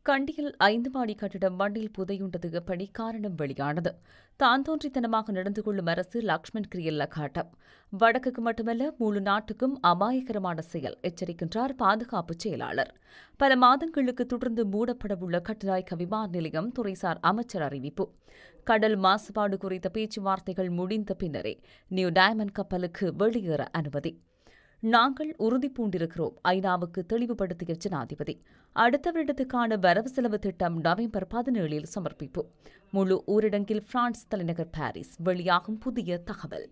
கண்டியில் ஐந்து மாடி கட்டிடம் மண்ணில் புதையுண்டது எப்படி காரணம் வெளியானது தான் தோன்றித்தனமாக நடந்து கொள்ளும் அரசு லக்ஷ்மண் கிரியல்ல காட்டம் வடக்குக்கு மட்டுமல்ல முழு நாட்டுக்கும் அபாயகரமான செயல் எச்சரிக்கின்றார் பாதுகாப்பு செயலாளர் பல மாதங்களுக்கு தொடர்ந்து மூடப்படவுள்ள கட்டுநாயக்க விமான நிலையம் துறைசார் அமைச்சர் அறிவிப்பு கடல் மாசுபாடு குறித்த பேச்சுவார்த்தைகள் முடிந்த பின்னரே நியூ டயமண்ட் கப்பலுக்கு வெளியேற அனுமதி நாங்கள் உறுதி பூண்டிருக்கிறோம் ஐநாவுக்கு தெளிவுபடுத்திய ஜனாதிபதி அடுத்த வருடத்துக்கான வரவு செலவு திட்டம் நவம்பர் பதினேழில் சமர்ப்பிப்பு முழு ஊரடங்கில் பிரான்ஸ் தலைநகர் பாரிஸ் வெளியாகும் புதிய தகவல்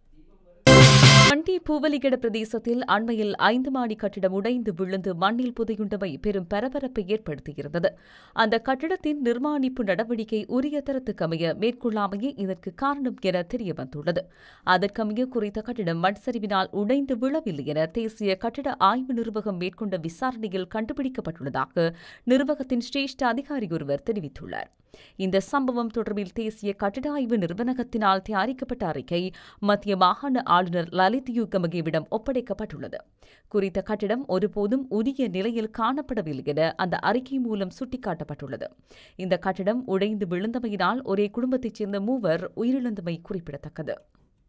கண்டி பூவலிகட பிரதேசத்தில் அண்மையில் ஐந்து மாடி கட்டிடம் உடைந்து விழுந்து மண்ணில் புதையுண்டமை பெரும் பரபரப்பை ஏற்படுத்தியிருந்தது அந்த கட்டிடத்தின் நிர்மாணிப்பு நடவடிக்கை உரிய தரத்துக்கு அமைய மேற்கொள்ளாமையே இதற்கு காரணம் என தெரியவந்துள்ளது அதற்கமைய குறித்த கட்டிடம் மண் சரிவினால் உடைந்து விழவில்லை என தேசிய கட்டிட ஆய்வு நிர்வாகம் மேற்கொண்ட விசாரணையில் கண்டுபிடிக்கப்பட்டுள்ளதாக நிர்வாகத்தின் சிரேஷ்ட அதிகாரி ஒருவர் தெரிவித்துள்ளார் இந்த சம்பவம் தொடர்பில் தேசிய கட்டிட ஆய்வு நிறுவனத்தினால் தயாரிக்கப்பட்ட அறிக்கை மத்திய மாகாண ஆளுநர் லலித் யூகமகேவிடம் ஒப்படைக்கப்பட்டுள்ளது குறித்த கட்டிடம் ஒருபோதும் உரிய நிலையில் காணப்படவில்லை என அந்த அறிக்கை மூலம் சுட்டிக்காட்டப்பட்டுள்ளது இந்த கட்டிடம் உடைந்து விழுந்தமையினால் ஒரே குடும்பத்தைச் சேர்ந்த மூவர் உயிரிழந்தமை குறிப்பிடத்தக்கது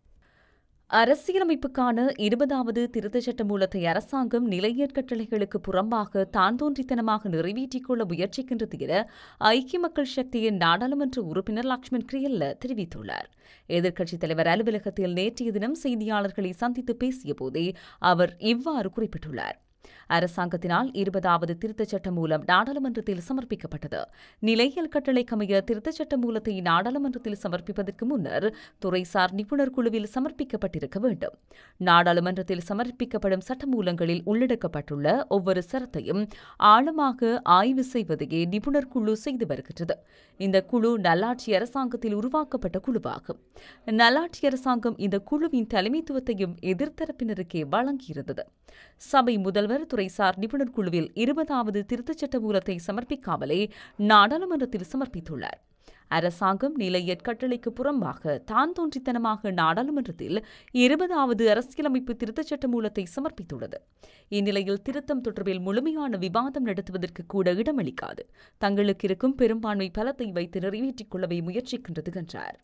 அரசியலமைப்புக்கான இருபதாவது திருத்தச் சட்ட மூலத்தை அரசாங்கம் நிலையற் கட்டளைகளுக்கு புறம்பாக தான் தோன்றித்தனமாக நிறைவேற்றிக் கொள்ள முயற்சிக்கின்றது என ஐக்கிய மக்கள் சக்தியின் நாடாளுமன்ற உறுப்பினர் லக்ஷ்மண் கிரியல்ல தெரிவித்துள்ளார் எதிர்க்கட்சித் தலைவர் அலுவலகத்தில் நேற்றைய தினம் செய்தியாளர்களை சந்தித்து பேசிய போதே அவர் இவ்வாறு குறிப்பிட்டுள்ளார் அரசாங்கத்தினால் இருபதாவது திருத்தச் சட்ட மூலம் நாடாளுமன்றத்தில் சமர்ப்பிக்கப்பட்டது நிலையியல் கட்டளைக்கமைய திருத்தச் சட்ட மூலத்தை நாடாளுமன்றத்தில் சமர்ப்பிப்பதற்கு முன்னர் துறைசார் நிபுணர் குழுவில் சமர்ப்பிக்கப்பட்டிருக்க வேண்டும் நாடாளுமன்றத்தில் சமர்ப்பிக்கப்படும் சட்டமூலங்களில் உள்ளடக்கப்பட்டுள்ள ஒவ்வொரு சரத்தையும் ஆழமாக ஆய்வு செய்வதையே நிபுணர் குழு செய்து வருகின்றது இந்த குழு நல்லாட்சி அரசாங்கத்தில் உருவாக்கப்பட்ட குழுவாகும் நல்லாட்சி அரசாங்கம் இந்த குழுவின் தலைமைத்துவத்தையும் எதிர்த்தரப்பினருக்கே வழங்கியிருந்தது சபை முதல்வர் துறைசார் நிபுணர் குழுவில் இருபதாவது திருத்தச் சட்ட மூலத்தை சமர்ப்பிக்காமலே நாடாளுமன்றத்தில் சமர்ப்பித்துள்ளார் அரசாங்கம் நிலையற் கட்டளைக்கு புறம்பாக தான் தோன்றித்தனமாக நாடாளுமன்றத்தில் இருபதாவது அரசியலமைப்பு திருத்தச் சட்ட மூலத்தை சமர்ப்பித்துள்ளது இந்நிலையில் திருத்தம் தொடர்பில் முழுமையான விவாதம் நடத்துவதற்கு கூட இடமளிக்காது தங்களுக்கு இருக்கும் பெரும்பான்மை பலத்தை வைத்து நிறைவேற்றிக் கொள்ளவே முயற்சிக்கின்றது என்றார்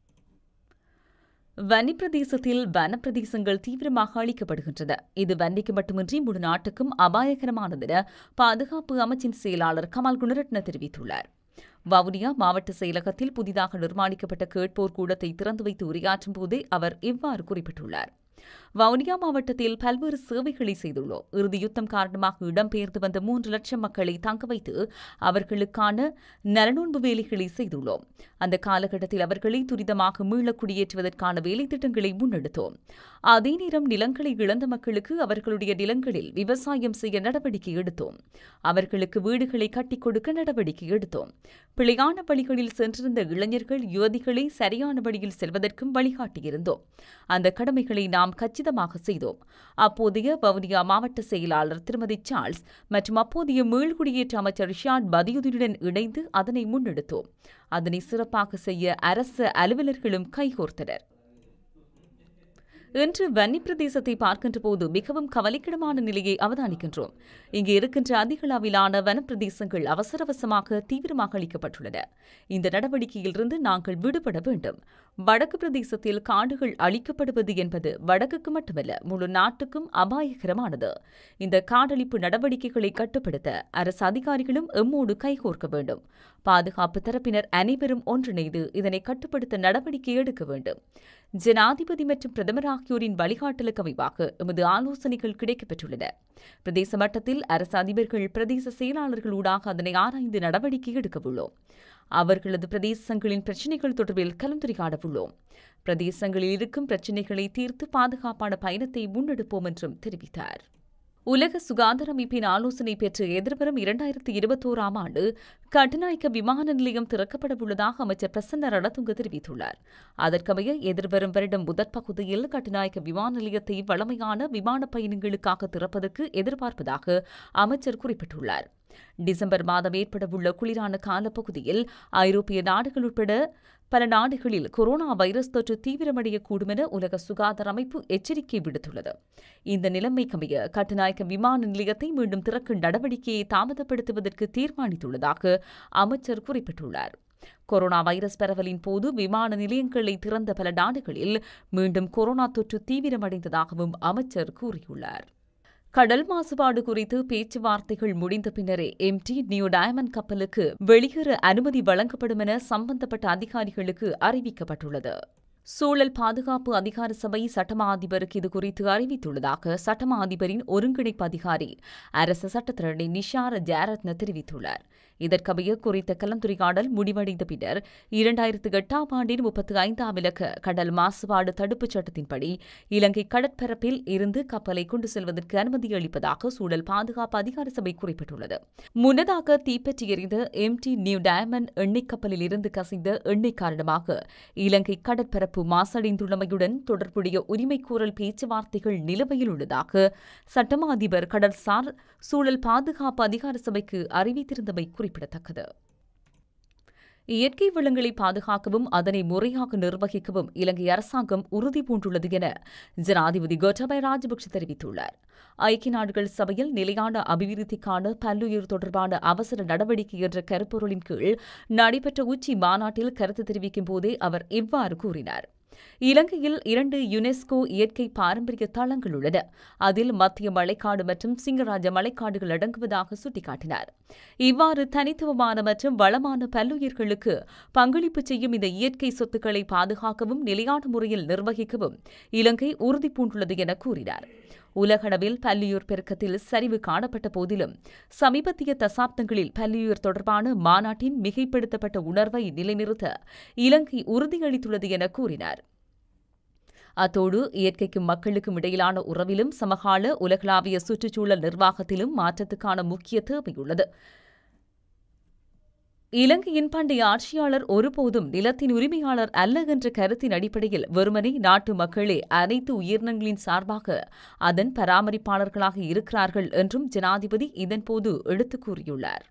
வன்னி பிரதேசத்தில் வனப்பிரதேசங்கள் தீவிரமாக அளிக்கப்படுகின்றன இது வன்னிக்கு மட்டுமின்றி முழு நாட்டுக்கும் அபாயகரமானது என பாதுகாப்பு அமைச்சின் செயலாளர் கமால் குணரட்ன தெரிவித்துள்ளார் வவுனியா மாவட்ட செயலகத்தில் புதிதாக நிர்மாணிக்கப்பட்ட கேட்போர் கூடத்தை திறந்து வைத்து உரையாற்றும் போதே அவர் இவ்வாறு குறிப்பிட்டுள்ளார் வவுனியா மாவட்டத்தில் பல்வேறு சேவைகளை செய்துள்ளோம் இறுதி யுத்தம் காரணமாக இடம்பெயர்ந்து வந்த மூன்று லட்சம் மக்களை தங்க வைத்து அவர்களுக்கான நலனோன்பு வேலைகளை செய்துள்ளோம் அந்த காலகட்டத்தில் அவர்களை துரிதமாக மீள குடியேற்றுவதற்கான வேலை திட்டங்களை முன்னெடுத்தோம் அதே நேரம் நிலங்களை இழந்த மக்களுக்கு அவர்களுடைய நிலங்களில் விவசாயம் செய்ய நடவடிக்கை எடுத்தோம் அவர்களுக்கு வீடுகளை கட்டிக் கொடுக்க நடவடிக்கை எடுத்தோம் பிழையான வழிகளில் சென்றிருந்த இளைஞர்கள் யுவதிகளை சரியான வழியில் செல்வதற்கும் வழிகாட்டியிருந்தோம் அந்த கடமைகளை நாம் கச்சிதமாக செய்தோம் அப்போதைய வவுனியா மாவட்ட செயலாளர் திருமதி சார்ல்ஸ் மற்றும் அப்போதைய மீள்குடியேற்ற அமைச்சர் ரிஷாட் பதியுதீனுடன் இணைந்து அதனை முன்னெடுத்தோம் அதனை சிறப்பாக செய்ய அரசு அலுவலர்களும் கைகோர்த்தனர் இன்று வன்னி பிரதேசத்தை பார்க்கின்ற போது மிகவும் கவலைக்கிடமான நிலையை அவதானிக்கின்றோம் இங்கு இருக்கின்ற அதிக அளவிலான வனப்பிரதேசங்கள் அவசர அவசரமாக தீவிரமாக அளிக்கப்பட்டுள்ளன இந்த நடவடிக்கையிலிருந்து நாங்கள் விடுபட வேண்டும் வடக்கு பிரதேசத்தில் காடுகள் அழிக்கப்படுவது என்பது வடக்குக்கு மட்டுமல்ல முழு நாட்டுக்கும் அபாயகரமானது இந்த காடழிப்பு நடவடிக்கைகளை கட்டுப்படுத்த அரசு அதிகாரிகளும் எம்மோடு கைகோர்க்க வேண்டும் பாதுகாப்பு தரப்பினர் அனைவரும் ஒன்றிணைந்து இதனை கட்டுப்படுத்த நடவடிக்கை எடுக்க வேண்டும் ஜனாதிபதி மற்றும் பிரதமர் ஆகியோரின் வழிகாட்டலுக்கு அமைவாக எமது ஆலோசனைகள் கிடைக்கப்பெற்றுள்ளன பிரதேச மட்டத்தில் அரசு அதிபர்கள் பிரதேச செயலாளர்கள் ஊடாக அதனை ஆராய்ந்து நடவடிக்கை எடுக்கவுள்ளோம் அவர்களது பிரதேசங்களின் பிரச்சினைகள் தொடர்பில் கலந்துரையாட உள்ளோம் பிரதேசங்களில் இருக்கும் பிரச்சினைகளை தீர்த்து பாதுகாப்பான பயணத்தை முன்னெடுப்போம் என்றும் தெரிவித்தார் உலக சுகாதார அமைப்பின் ஆலோசனை பெற்று எதிர்வரும் இரண்டாயிரத்தி இருபத்தோராம் ஆண்டு கட்டுநாயக்க விமான நிலையம் திறக்கப்பட உள்ளதாக அமைச்சர் பிரசன்ன ரணதுங்க தெரிவித்துள்ளார் அதற்கமைய எதிர்வரும் வருடம் முதற் பகுதியில் கட்டுநாயக்க விமான நிலையத்தை வளமையான விமான பயணங்களுக்காக திறப்பதற்கு எதிர்பார்ப்பதாக அமைச்சர் குறிப்பிட்டுள்ளார் டிசம்பர் மாதம் ஏற்படவுள்ள குளிரான காலப்பகுதியில் ஐரோப்பிய நாடுகள் உட்பட பல நாடுகளில் கொரோனா வைரஸ் தொற்று தீவிரமடையக்கூடும் என உலக சுகாதார அமைப்பு எச்சரிக்கை விடுத்துள்ளது இந்த நிலைமைக்கமைய கட்டுநாயக்க விமான நிலையத்தை மீண்டும் திறக்கும் நடவடிக்கையை தாமதப்படுத்துவதற்கு தீர்மானித்துள்ளதாக அமைச்சர் குறிப்பிட்டுள்ளார் கொரோனா வைரஸ் பரவலின் போது விமான நிலையங்களை திறந்த பல நாடுகளில் மீண்டும் கொரோனா தொற்று தீவிரமடைந்ததாகவும் அமைச்சர் கூறியுள்ளார் கடல் மாசுபாடு குறித்து பேச்சுவார்த்தைகள் முடிந்த பின்னரே எம்டி நியூ டயமண்ட் கப்பலுக்கு வெளியேற அனுமதி வழங்கப்படும் என சம்பந்தப்பட்ட அதிகாரிகளுக்கு அறிவிக்கப்பட்டுள்ளது சூழல் பாதுகாப்பு அதிகார சபை சட்டமா அதிபருக்கு இதுகுறித்து அறிவித்துள்ளதாக சட்டமா அதிபரின் ஒருங்கிணைப்பு அதிகாரி அரசு சட்டத்திரணி நிஷார ஜாரத்ன தெரிவித்துள்ளார் இதற்கமைய குறித்த கலந்துரையாடல் முடிவடைந்த பின்னர் இரண்டாயிரத்து எட்டாம் ஆண்டின் முப்பத்தி ஐந்தாம் இலக்க கடல் மாசுபாடு தடுப்புச் சட்டத்தின்படி இலங்கை கடற்பரப்பில் இருந்து கப்பலை கொண்டு செல்வதற்கு அனுமதி அளிப்பதாக சூழல் பாதுகாப்பு அதிகார சபை குறிப்பிட்டுள்ளது முன்னதாக தீப்பற்றி எறிந்த எம்டி நியூ டயமண்ட் எண்ணெய் கப்பலில் இருந்து கசிந்த எண்ணெய் காரணமாக இலங்கை கடற்பரப்பு மாசடைந்துள்ளமையுடன் தொடர்புடைய உரிமைகோரல் பேச்சுவார்த்தைகள் நிலுவையில் உள்ளதாக சட்டமா அதிபர் கடல்சார் சூழல் பாதுகாப்பு அதிகார சபைக்கு அறிவித்திருந்தமை குறிப்பிடத்தக்கது இயற்கை வளங்களை பாதுகாக்கவும் அதனை முறையாக நிர்வகிக்கவும் இலங்கை அரசாங்கம் உறுதி பூண்டுள்ளது என ஜனாதிபதி கோட்டாபய ராஜபக்ஷ தெரிவித்துள்ளார் ஐக்கிய நாடுகள் சபையில் நிலையான அபிவிருத்திக்கான பல்லுயிர் தொடர்பான அவசர நடவடிக்கை என்ற கருப்பொருளின் கீழ் நடைபெற்ற உச்சி மாநாட்டில் கருத்து தெரிவிக்கும் போதே அவர் இவ்வாறு கூறினார் இலங்கையில் இரண்டு யுனெஸ்கோ இயற்கை பாரம்பரிய தளங்கள் உள்ளன அதில் மத்திய மலைக்காடு மற்றும் சிங்கராஜ மலைக்காடுகள் அடங்குவதாக சுட்டிக்காட்டினார் இவ்வாறு தனித்துவமான மற்றும் வளமான பல்லுயிர்களுக்கு பங்களிப்பு செய்யும் இந்த இயற்கை சொத்துக்களை பாதுகாக்கவும் நிலையான முறையில் நிர்வகிக்கவும் இலங்கை உறுதி பூண்டுள்ளது என கூறினார் உலகளவில் பல்லுயிர் பெருக்கத்தில் சரிவு காணப்பட்ட போதிலும் சமீபத்திய தசாப்தங்களில் பல்லுயிர் தொடர்பான மாநாட்டின் மிகைப்படுத்தப்பட்ட உணர்வை நிலைநிறுத்த இலங்கை உறுதியளித்துள்ளது என கூறினார் அத்தோடு இயற்கைக்கும் மக்களுக்கும் இடையிலான உறவிலும் சமகால உலகளாவிய சுற்றுச்சூழல் நிர்வாகத்திலும் மாற்றத்துக்கான முக்கிய தேவையுள்ளது இலங்கையின் பண்டைய ஆட்சியாளர் ஒருபோதும் நிலத்தின் உரிமையாளர் அல்ல என்ற கருத்தின் அடிப்படையில் வெறுமனே நாட்டு மக்களே அனைத்து உயிரினங்களின் சார்பாக அதன் பராமரிப்பாளர்களாக இருக்கிறார்கள் என்றும் ஜனாதிபதி இதன்போது எடுத்துக் கூறியுள்ளார்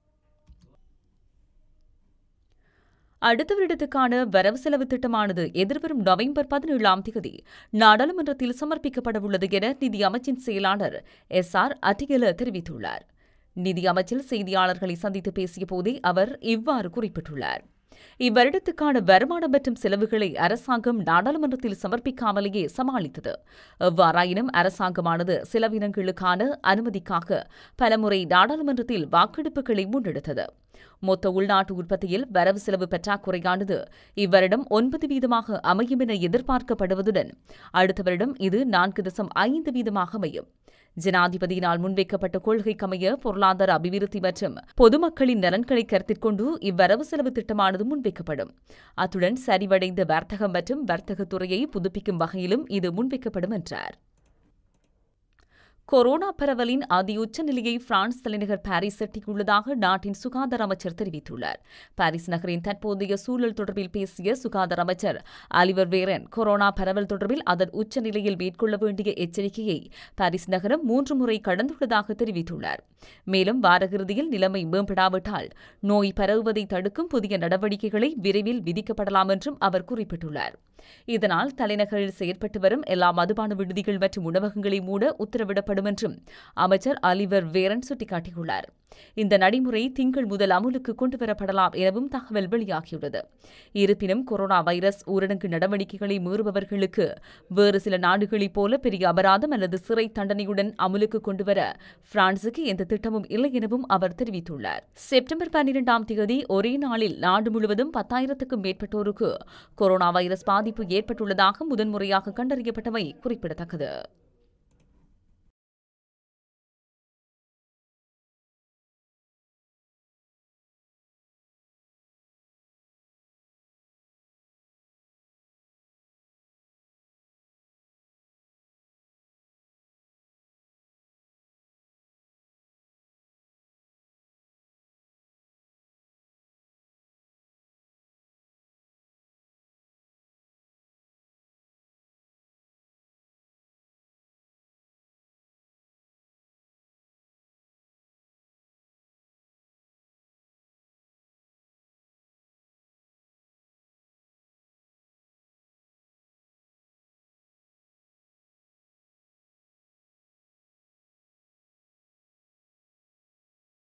அடுத்த வருடத்துக்கான வரவு செலவு திட்டமானது எதிர்வரும் நவம்பர் பதினேழாம் தேதி நாடாளுமன்றத்தில் சமர்ப்பிக்கப்படவுள்ளது என நிதி அமைச்சின் செயலாளர் எஸ் ஆர் அட்டிகல தெரிவித்துள்ளார் நிதி அமைச்சில் செய்தியாளர்களை சந்தித்து பேசிய போதே அவர் இவ்வாறு குறிப்பிட்டுள்ளார் இவ்வருடத்துக்கான வருமானம் மற்றும் செலவுகளை அரசாங்கம் நாடாளுமன்றத்தில் சமர்ப்பிக்காமலேயே சமாளித்தது எவ்வாறாயினும் அரசாங்கமானது செலவினங்களுக்கான அனுமதிக்காக பலமுறை நாடாளுமன்றத்தில் வாக்கெடுப்புகளை முன்னெடுத்தது மொத்த உள்நாட்டு உற்பத்தியில் வரவு செலவு பற்றாக்குறையானது இவ்வருடம் ஒன்பது வீதமாக அமையும் என எதிர்பார்க்கப்படுவதுடன் அடுத்த வருடம் இது நான்கு தசம் ஐந்து வீதமாக அமையும் ஜனாதிபதியினால் முன்வைக்கப்பட்ட கொள்கைக்கமைய பொருளாதார அபிவிருத்தி மற்றும் பொதுமக்களின் நலன்களை கருத்தில் கொண்டு இவ்வரவு செலவு திட்டமானது முன்வைக்கப்படும் அத்துடன் சரிவடைந்த வர்த்தகம் மற்றும் வர்த்தகத் துறையை புதுப்பிக்கும் வகையிலும் இது முன்வைக்கப்படும் என்றார் கொரோனா பரவலின் அதி உச்ச நிலையை பிரான்ஸ் தலைநகர் பாரிஸ் எட்டியுள்ளதாக நாட்டின் சுகாதார அமைச்சர் தெரிவித்துள்ளார் பாரிஸ் நகரின் தற்போதைய சூழல் தொடர்பில் பேசிய சுகாதார அமைச்சர் ஆலிவர் வேரன் கொரோனா பரவல் தொடர்பில் அதன் உச்ச நிலையில் மேற்கொள்ள வேண்டிய எச்சரிக்கையை பாரிஸ் நகரம் மூன்று முறை கடந்துள்ளதாக தெரிவித்துள்ளார் மேலும் வாரகிறுதியில் நிலைமை மேம்படாவிட்டால் நோய் பரவுவதை தடுக்கும் புதிய நடவடிக்கைகளை விரைவில் விதிக்கப்படலாம் என்றும் அவர் குறிப்பிட்டுள்ளார் இதனால் தலைநகரில் செயற்பட்டு வரும் எல்லா மதுபான விடுதிகள் மற்றும் உணவகங்களை மூட உத்தரவிடப்படும் என்றும் அமைச்சர் அலிவர் வேரன் சுட்டிக்காட்டியுள்ளார் இந்த நடைமுறை திங்கள் முதல் அமுலுக்கு கொண்டுவரப்படலாம் எனவும் தகவல் வெளியாகியுள்ளது இருப்பினும் கொரோனா வைரஸ் ஊரடங்கு நடவடிக்கைகளை மீறுபவர்களுக்கு வேறு சில நாடுகளைப் போல பெரிய அபராதம் அல்லது சிறை தண்டனையுடன் அமுலுக்கு கொண்டுவர பிரான்சுக்கு எந்த திட்டமும் இல்லை எனவும் அவர் தெரிவித்துள்ளார் செப்டம்பர் பன்னிரெண்டாம் தேதி ஒரே நாளில் நாடு முழுவதும் பத்தாயிரத்துக்கும் மேற்பட்டோருக்கு கொரோனா வைரஸ் பாதிப்பு ஏற்பட்டுள்ளதாக முதன்முறையாக கண்டறியப்பட்டவை குறிப்பிடத்தக்கது